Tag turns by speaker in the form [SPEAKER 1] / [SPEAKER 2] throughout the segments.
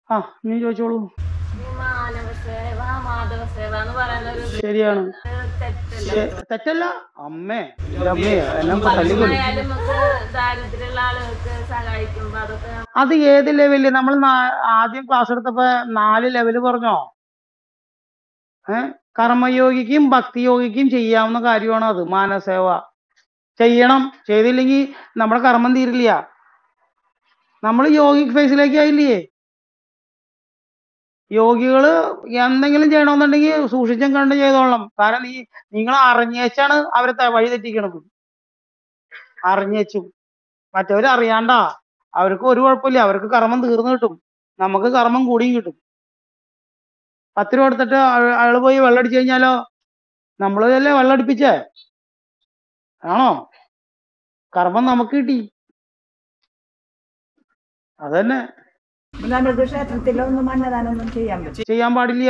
[SPEAKER 1] ആ നീ ചോദിച്ചോളൂ
[SPEAKER 2] ഈ മാനവസേവ മാധവസേവ എന്ന് പറയുന്ന ഒരു
[SPEAKER 1] ശരിയാണ്
[SPEAKER 2] തെറ്റല്ല
[SPEAKER 1] ശ- തെറ്റല്ല അമ്മേ എൻ്റെ അമ്മേ എന്നെ തല്ലിക്കൊല്ലു
[SPEAKER 2] ആയാലും നമുക്ക് ദാരിദ്ര്യമുള്ള ആളുകൾക്ക് സഹായിക്കുമ്പോ അതൊക്കെ
[SPEAKER 1] അത് ഏത് ലെവലില് നമ്മൾ ആദ്യം ക്ലാസ് എടുത്തപ്പോ നാല് ലെവല് പറഞ്ഞോ ഏ കർമ്മയോഗിക്കും ഭക്തിയോഗിക്കും ചെയ്യാവുന്ന കാര്യമാണ് അത് മാനസേവ ചെയ്യണം ചെയ്തില്ലെങ്കിൽ നമ്മുടെ കർമ്മം തീരില്ല നമ്മൾ യോഗിക് ഫേസിലേക്ക് ആയില്ലേ യോഗികള് എന്തെങ്കിലും ചെയ്യണമെന്നുണ്ടെങ്കിൽ സൂക്ഷിച്ചും കണ്ട് ചെയ്തോളണം കാരണം നീ നിങ്ങൾ അറിഞ്ഞേച്ചാണ് അവരെ ത- വഴി തെറ്റിക്കണത് അറിഞ്ഞേച്ചും മറ്റവര് അറിയാണ്ടാ അവർക്ക് ഒരു കുഴപ്പമില്ല അവർക്ക് കർമ്മം തീർന്നു കിട്ടും നമുക്ക് കർമ്മം കൂടിയും കിട്ടും പത്ത് രൂപ എടുത്തിട്ട് അയ- അയാള് പോയി വെള്ളം അടിച്ചു കഴിഞ്ഞാലോ നമ്മളല്ലേ വെള്ളം അടിപ്പിച്ചേ ആണോ കർമ്മം നമുക്ക് കിട്ടി അതന്നെ
[SPEAKER 3] നമുക്ക് ക്ഷേത്രത്തിലൊന്നും അന്നദാനമൊന്നും ചെയ്യാൻ പറ്റും
[SPEAKER 1] ചെയ്യാൻ പാടില്ല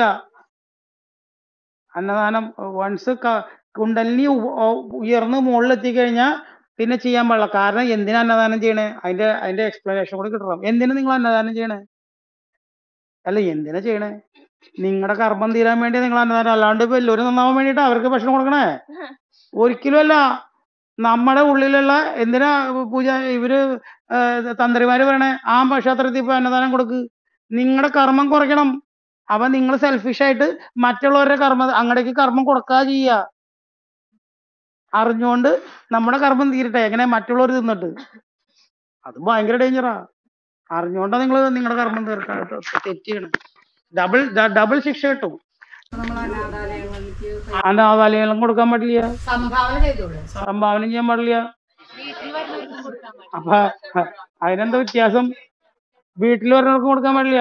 [SPEAKER 1] അന്നദാനം വൺസ് കുണ്ടലിനി ഉ- ഓ- ഉയർന്ന് മുകളിലെത്തി കഴിഞ്ഞാൽ പിന്നെ ചെയ്യാൻ പാടില്ല കാരണം എന്തിനാ അന്നദാനം ചെയ്യണേ അതിന്റെ അതിന്റെ എക്സ്പ്ലനേഷൻ കൂടി കിട്ടണം എന്തിനാ നിങ്ങൾ അന്നദാനം ചെയ്യണേ അല്ല എന്തിനാ ചെയ്യണേ നിങ്ങളുടെ കർമ്മം തീരാൻ വേണ്ടി നിങ്ങൾ അന്നദാനം അല്ലാണ്ട് ഇപ്പൊ എല്ലാവരും നന്നാവാൻ വേണ്ടിട്ട് അവർക്ക് ഭക്ഷണം കൊടുക്കണേ ഒരിക്കലും അല്ല നമ്മുടെ ഉള്ളിലുള്ള എന്തിനാ പൂജ ഇവര് ആ, തന്ത്രിമാര് പറയണേ ആ ക്ഷേത്രത്തിൽ ഇപ്പൊ അന്നദാനം കൊടുക്ക് നിങ്ങളുടെ കർമ്മം കുറയ്ക്കണം അപ്പൊ നിങ്ങൾ സെൽഫിഷ് ആയിട്ട് മറ്റുള്ളവരുടെ കർമ്മ അങ്ങടേക്ക് കർമ്മം കൊടുക്കാതെ ചെയ്യുക അറിഞ്ഞുകൊണ്ട് നമ്മുടെ കർമ്മം തീരട്ടെ എങ്ങനെ മറ്റുള്ളവർ തിന്നിട്ട് അത് ഭയങ്കര ഡേഞ്ചറാ അറിഞ്ഞുകൊണ്ടാ നിങ്ങൾ നിങ്ങളുടെ കർമ്മം തീർക്കാൻ തെറ്റ് ചെയ്യണം ഡബിൾ ഡബിൾ ശിക്ഷ കിട്ടും
[SPEAKER 3] നമ്മൾ അനാഥാലയങ്ങളിലേക്ക്
[SPEAKER 1] അനാഥാലയം കൊടുക്കാൻ പാടില്ല
[SPEAKER 3] സംഭാവന ചെയ്തോളൂ
[SPEAKER 1] സംഭാവന ചെയ്യാൻ പാടില്ല അപ്പൊ അതിനെന്താ വ്യത്യാസം വീട്ടിൽ വരുന്നവർക്ക് കൊടുക്കാൻ പാടില്ല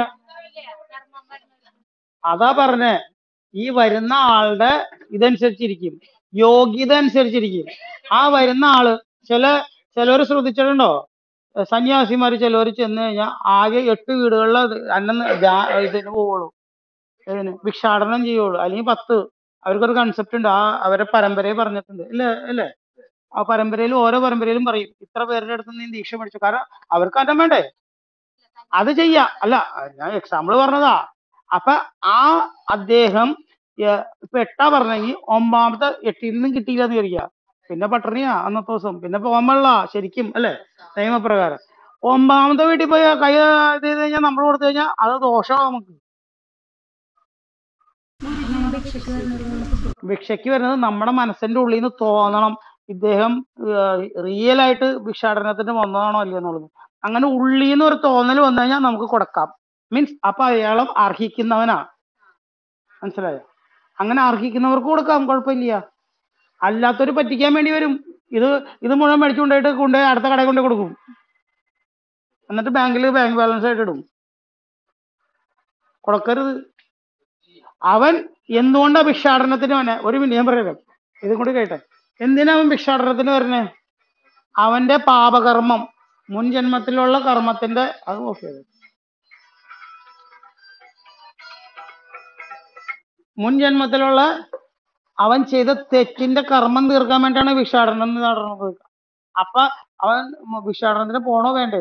[SPEAKER 1] അതാ പറഞ്ഞേ ഈ വരുന്ന ആളുടെ ഇതനുസരിച്ചിരിക്കും യോഗ്യത അനുസരിച്ചിരിക്കും ആ വരുന്ന ആള് ചില ചിലവര് ശ്രദ്ധിച്ചിട്ടുണ്ടോ സന്യാസിമാര് ചിലവര് ചെന്ന് കഴിഞ്ഞാൽ ആകെ എട്ട് വീടുകളിൽ അന്നം ദാ- ഇതിന് പോവുള്ളൂ ഇതിന് ഭിക്ഷാടനം ചെയ്യുള്ളൂ അല്ലെങ്കിൽ പത്ത് അവർക്കൊരു കൺസെപ്റ്റ് ഉണ്ട് ആ അവരെ പരമ്പരയെ പറഞ്ഞിട്ടുണ്ട് ഇല്ലേ അല്ലേ ആ പരമ്പരയിൽ ഓരോ പരമ്പരയിലും പറയും ഇത്ര പേരുടെ അടുത്ത് നീ ദീക്ഷ പഠിച്ചു കാരണം അവർക്ക് അന്നം വേണ്ടേ അത് ചെയ്യാ അല്ല ഞാൻ എക്സാമ്പിൾ പറഞ്ഞതാ അപ്പൊ ആ അദ്ദേഹം ഏർ ഇപ്പൊ എട്ടാ പറഞ്ഞെങ്കിൽ ഒമ്പതാമത്തെ എട്ടിൽ നിന്നും കിട്ടിയില്ല എന്ന് വിചാരിക്കുക പിന്നെ പട്ടിണിയാ അന്നത്തെ ദിവസം പിന്നെ പോകാൻ പാടില്ല ശരിക്കും അല്ലെ നിയമപ്രകാരം ഒമ്പതാമത്തെ വീട്ടിൽ പോയി കൈ ഇത് ചെയ്ത് കഴിഞ്ഞാൽ നമ്മൾ കൊടുത്തു കഴിഞ്ഞാൽ അത് ദോഷമാണ് നമുക്ക് ഭിക്ഷയ്ക്ക് വരുന്നത് നമ്മുടെ മനസ്സിന്റെ ഉള്ളിൽ നിന്ന് തോന്നണം ഇദ്ദേഹം റിയൽ ആയിട്ട് ഭിക്ഷാടനത്തിന് വന്നതാണോ അല്ലയോ എന്നുള്ളത് അങ്ങനെ ഉള്ളിൽ നിന്ന് ഒരു തോന്നൽ വന്നു കഴിഞ്ഞാൽ നമുക്ക് കൊടുക്കാം മീൻസ് അപ്പൊ അയാളും അർഹിക്കുന്നവനാ മനസ്സിലായോ അങ്ങനെ അർഹിക്കുന്നവർക്ക് കൊടുക്കാം കുഴപ്പമില്ല അല്ലാത്തവര് പറ്റിക്കാൻ വേണ്ടി വരും ഇത് ഇത് മുഴുവൻ മേടിച്ചു കൊണ്ടുപോയിട്ട് കൊണ്ടുപോയി അടുത്ത കടയിൽ കൊണ്ട് കൊടുക്കും എന്നിട്ട് ബാങ്കിൽ ബാങ്ക് ബാലൻസ് ആയിട്ട് ഇടും കൊടുക്കരുത് അവൻ എന്തുകൊണ്ടാ ഭിക്ഷാടനത്തിന് വന്നെ ഒരു മിനിറ്റ് ഞാൻ പറയാം ഇതും കൂടി കേട്ടെ എന്തിനാ അവൻ ഭിക്ഷാടനത്തിന് വരണേ അവന്റെ പാപകർമ്മം മുൻ ജന്മത്തിലുള്ള കർമ്മത്തിന്റെ അത് ഓഫ് ചെയ്ത് മുൻ ജന്മത്തിലുള്ള അവൻ ചെയ്ത തെറ്റിന്റെ കർമ്മം തീർക്കാൻ വേണ്ടിയാണ് ഭിക്ഷാടനം എന്ന് നടന്നത് അപ്പൊ അവൻ ഭിക്ഷാടനത്തിന് പോണോ വേണ്ടേ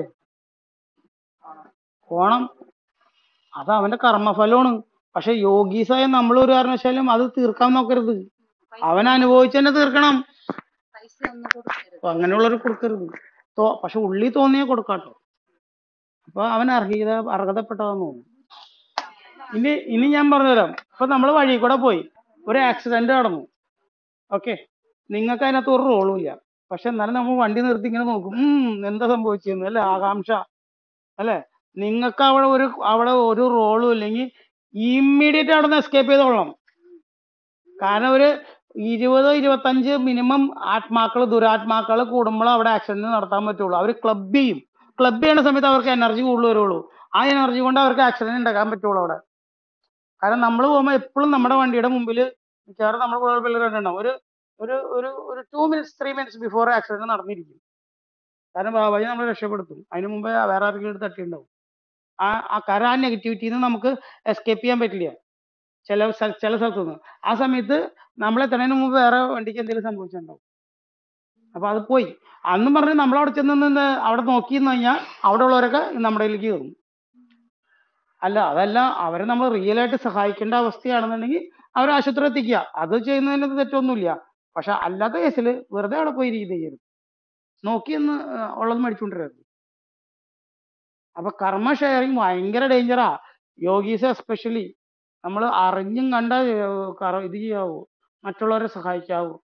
[SPEAKER 1] പോണം അത് അവന്റെ കർമ്മഫലമാണ് പക്ഷെ യോഗീസായ നമ്മൾ ഒരു കാരണവശാലും അത് തീർക്കാൻ നോക്കരുത് അവൻ അനുഭവിച്ച് തന്നെ തീർക്കണം അപ്പൊ അങ്ങനെയുള്ളവർ കൊടുക്കരുത് തോ പക്ഷെ ഉള്ളി തോന്നിയാ കൊടുക്കാട്ടോ അപ്പൊ അവൻ അർഹത അർഹതപ്പെട്ടതാന്ന് തോന്നുന്നു ഇനി ഇനി ഞാൻ പറഞ്ഞുതരാം ഇപ്പൊ നമ്മൾ വഴി കൂടെ പോയി ഒരു ആക്സിഡന്റ് നടന്നു ഓക്കെ നിങ്ങൾക്ക് അതിനകത്ത് ഒരു റോളും ഇല്ല പക്ഷെ എന്നാലും നമ്മൾ വണ്ടി നിർത്തി ഇങ്ങനെ നോക്കും ഉം എന്താ സംഭവിച്ചെന്ന് അല്ലെ ആകാംക്ഷ അല്ലെ നിങ്ങൾക്ക് അവിടെ ഒരു അവിടെ ഒരു റോളും ഇല്ലെങ്കിൽ ഇമ്മീഡിയറ്റ് അവിടെ നിന്ന് എസ്കേപ്പ് ചെയ്തോളണം കാരണം ഒരു ഇരുപത് ഇരുപത്തഞ്ച് മിനിമം ആത്മാക്കൾ ദുരാത്മാക്കൾ കൂടുമ്പോൾ അവിടെ ആക്സിഡന്റ് നടത്താൻ പറ്റുള്ളൂ അവർ ക്ലബ് ചെയ്യും ക്ലബ് ചെയ്യുന്ന സമയത്ത് അവർക്ക് എനർജി കൂടുതൽ വരുള്ളൂ ആ എനർജി കൊണ്ട് അവർക്ക് ആക്സിഡന്റ് ഉണ്ടാക്കാൻ പറ്റുള്ളൂ അവിടെ കാരണം നമ്മൾ പോകുമ്പോൾ എപ്പോഴും നമ്മുടെ വണ്ടിയുടെ മുമ്പിൽ മിക്കവാറും നമ്മൾ പിള്ളേർ കണ്ടിട്ടുണ്ടാവും ഒരു ഒരു ഒരു ഒരു two minutes three minutes before accident നടന്നിരിക്കും കാരണം ബാബാജി നമ്മളെ രക്ഷപ്പെടുത്തും അതിന് മുമ്പേ വേറെ ആർക്കെങ്കിലും എടുത്ത് തട്ടിയിട്ടുണ്ടാവും ആ ആ കാരണം ആ നെഗറ്റിവിറ്റിന്ന് നമുക്ക് എസ്കേപ്പ് ചെയ്യാൻ പറ്റില്ല ചില സ്ഥ- ചില സ്ഥലത്തുനിന്ന് ആ സമയത്ത് നമ്മൾ എത്തുന്നതിന് മുമ്പ് വേറെ വണ്ടിക്ക് എന്തെങ്കിലും സംഭവിച്ചിട്ടുണ്ടാവും അപ്പൊ അത് പോയി അന്നും പറഞ്ഞ് നമ്മൾ അവിടെ ചെന്ന് നിന്ന് അവിടെ നോക്കി നിന്ന് കഴിഞ്ഞാൽ അവിടെ ഉള്ളവരൊക്കെ നമ്മുടെ ഇതിലേക്ക് കയറും അല്ല അതല്ല അവരെ നമ്മൾ റിയൽ ആയിട്ട് സഹായിക്കേണ്ട അവസ്ഥയാണെന്നുണ്ടെങ്കിൽ അവരെ ആശുപത്രി എത്തിക്കുക അത് ചെയ്യുന്നതിന് തെറ്റൊന്നുമില്ല പക്ഷെ അല്ലാത്ത കേസിൽ വെറുതെ അവിടെ പോയി ഇത് ചെയ്യരുത് നോക്കി ഒന്ന് ആ, ഉള്ളത് മേടിച്ചുകൊണ്ടിരരുത് അപ്പൊ കർമ്മ ഷെയറിങ് ഭയങ്കര ഡേഞ്ചറാ യോഗീസ് എസ്പെഷ്യലി നമ്മൾ അറിഞ്ഞും കണ്ട ഏർ, കറ- ഇത് ചെയ്യാവൂ മറ്റുള്ളവരെ സഹായിക്കാവൂ